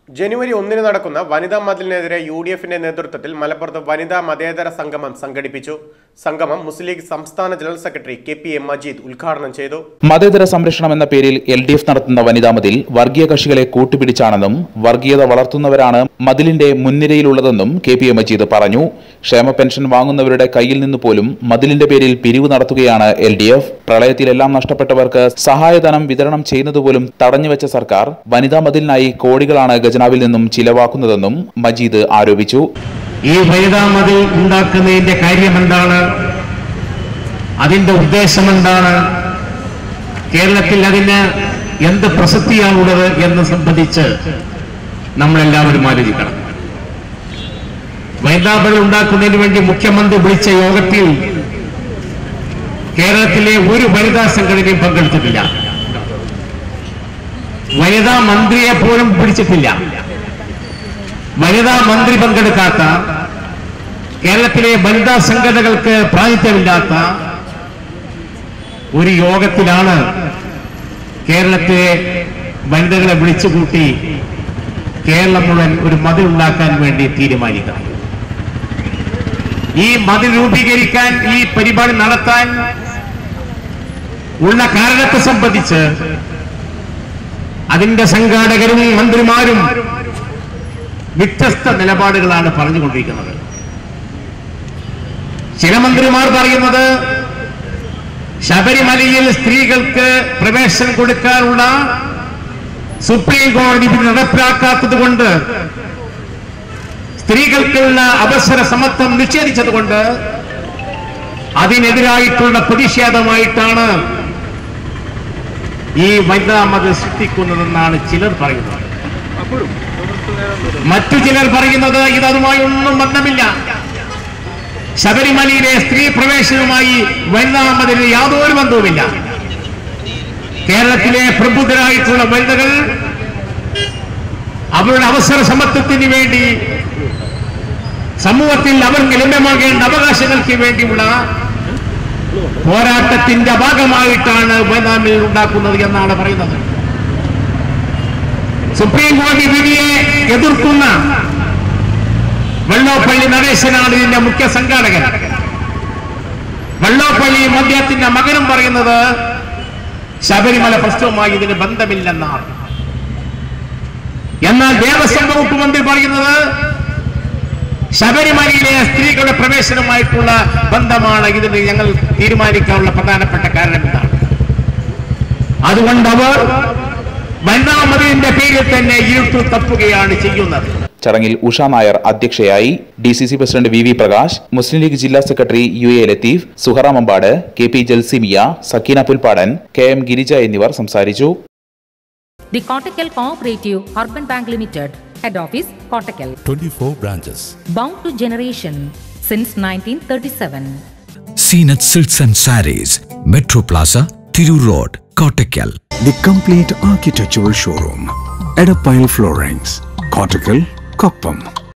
ജനുവരി ഒന്നിന് നടക്കുന്ന വനിതാ മതിലിനെതിരെ യു ഡി എഫിന്റെ നേതൃത്വത്തിൽ മലപ്പുറത്ത് വനിതാ മതേതര സംഗമം സംഘടിപ്പിച്ചു സംഗമം മുസ്ലിം ലീഗ് സംസ്ഥാന general secretary K P M Majeed ഉദ്ഘാടനം ചെയ്തു മതേതര സംരക്ഷണം എന്ന പേരിൽ എൽ ഡി എഫ് നടത്തുന്ന വനിതാ മതിൽ വർഗീയ കക്ഷികളെ കൂട്ടുപിടിച്ചാണെന്നും വർഗീയത വളർത്തുന്നവരാണ് മതിലിന്റെ മുൻനിരയിലുള്ളതെന്നും കെ പി എ മജീദ് പറഞ്ഞു ക്ഷേമ പെൻഷൻ വാങ്ങുന്നവരുടെ കയ്യിൽ നിന്ന് പോലും മതിലിന്റെ പേരിൽ പിരിവ് നടത്തുകയാണ് എൽ ഡി എഫ് പ്രളയത്തിലെല്ലാം നഷ്ടപ്പെട്ടവർക്ക് സഹായധനം വിതരണം ചെയ്യുന്നതുപോലും തടഞ്ഞുവെച്ച സർക്കാർ വനിതാ മതിലിനായി കോടികളാണ് ഖജനാവിൽ നിന്നും ചിലവാക്കുന്നതെന്നും മജീദ് ആരോപിച്ചു ഈ വനിതാ മതിൽ ഉണ്ടാക്കുന്നതിന്റെ കാര്യം എന്താണ് അതിന്റെ ഉദ്ദേശം എന്താണ് കേരളത്തിൽ അതിന് എന്ത് പ്രസക്തിയാണുള്ളത് എന്ന് സംബന്ധിച്ച് നമ്മളെല്ലാവരും ആലോചിക്കണം വനിതാ മതിൽ ഉണ്ടാക്കുന്നതിന് വേണ്ടി മുഖ്യമന്ത്രി വിളിച്ച യോഗത്തിൽ കേരളത്തിലെ ഒരു വനിതാ സംഘടനയും പങ്കെടുത്തിട്ടില്ല വനിതാ മന്ത്രിയെ പോലും പിടിച്ചിട്ടില്ല വനിതാ മന്ത്രി പങ്കെടുക്കാത്ത കേരളത്തിലെ വനിതാ സംഘടനകൾക്ക് പ്രാതിനിധ്യമില്ലാത്ത ഒരു യോഗത്തിലാണ് കേരളത്തിലെ വനിതകളെ വിളിച്ചുകൂട്ടി കേരളം മുഴുവൻ ഒരു മതിൽ ഉണ്ടാക്കാൻ വേണ്ടി തീരുമാനിക്കുന്നത് ഈ മതിൽ രൂപീകരിക്കാൻ ഈ പരിപാടി നടത്താൻ ഉള്ള കാരണത്തെ സംബന്ധിച്ച് അതിന്റെ സംഘാടകരും മന്ത്രിമാരും വ്യത്യസ്ത നിലപാടുകളാണ് പറഞ്ഞുകൊണ്ടിരിക്കുന്നത് ചില മന്ത്രിമാർ പറയുന്നത് ശബരിമലയിൽ സ്ത്രീകൾക്ക് പ്രവേശനം കൊടുക്കാനുള്ള സുപ്രീം കോടതി വിധി നടപ്പിലാക്കാത്തത് കൊണ്ട് സ്ത്രീകൾക്കുള്ള അവസര സമത്വം നിഷേധിച്ചതുകൊണ്ട് അതിനെതിരായിട്ടുള്ള പ്രതിഷേധമായിട്ടാണ് ഈ വനിതാ മത സൃഷ്ടിക്കുന്നതെന്നാണ് ചിലർ പറയുന്നത് മറ്റു ചിലർ പറയുന്നത് ഇതതുമായി ഒന്നും ബന്ധമില്ല ശബരിമലയിലെ സ്ത്രീ പ്രവേശനവുമായി വനിതാ മതിന് യാതൊരു ബന്ധവുമില്ല കേരളത്തിലെ പ്രബുദ്ധരായിട്ടുള്ള വനിതകൾ അവരുടെ അവസര സമത്വത്തിന് വേണ്ടി സമൂഹത്തിൽ അവർക്ക് ലഭ്യമാകേണ്ട അവകാശങ്ങൾക്ക് വേണ്ടിയുള്ള പോരാട്ടത്തിന്റെ ഭാഗമായിട്ടാണ് വനിതാ മിൽ ഉണ്ടാക്കുന്നത് എന്നാണ് പറയുന്നത് സുപ്രീം കോടതി വിധിയെ എതിർക്കുന്ന വെള്ളോപ്പള്ളി നടേശനാണ് ഇതിന്റെ മുഖ്യ സംഘാടകൻ വെള്ളോപ്പള്ളിയും അദ്ദേഹത്തിന്റെ മകനും പറയുന്നത് ശബരിമല പ്രശ്നവുമായി ഇതിന് ബന്ധമില്ലെന്നാണ് എന്നാൽ ദേവസ്വം വകുപ്പ് മന്ത്രി പറയുന്നത് ശബരിമലയിലെ സ്ത്രീകളുടെ പ്രവേശനവുമായിട്ടുള്ള ബന്ധമാണ് ഇതിന് ഞങ്ങൾ തീരുമാനിക്കാനുള്ള പ്രധാനപ്പെട്ട കാരണം എന്താണ് അതുകൊണ്ട് അവർ വനിതാ മതിലിന്റെ പേരിൽ തന്നെ ഇരുട്ടു തപ്പുകയാണ് ചെയ്യുന്നത് ചടങ്ങിൽ ഉഷ നായർ അധ്യക്ഷയായി D C C president V V Prakash Muslim League ജില്ലാ സെക്രട്ടറി U A Latheef Suhara Mambad K P Jalsimiya Sakeena Pulppadan K M Girija എന്നിവർ സംസാരിച്ചു The Kottakkal Cooperative Urban Bank Limited, Head Office, Kottakkal. 24 branches. Bound to generation since 1937. Seenat Silks and Saris, Metro Plaza, Thiru Road, Kottakkal. The complete architectural showroom. Edapile Floorings. Cortical, Koppam.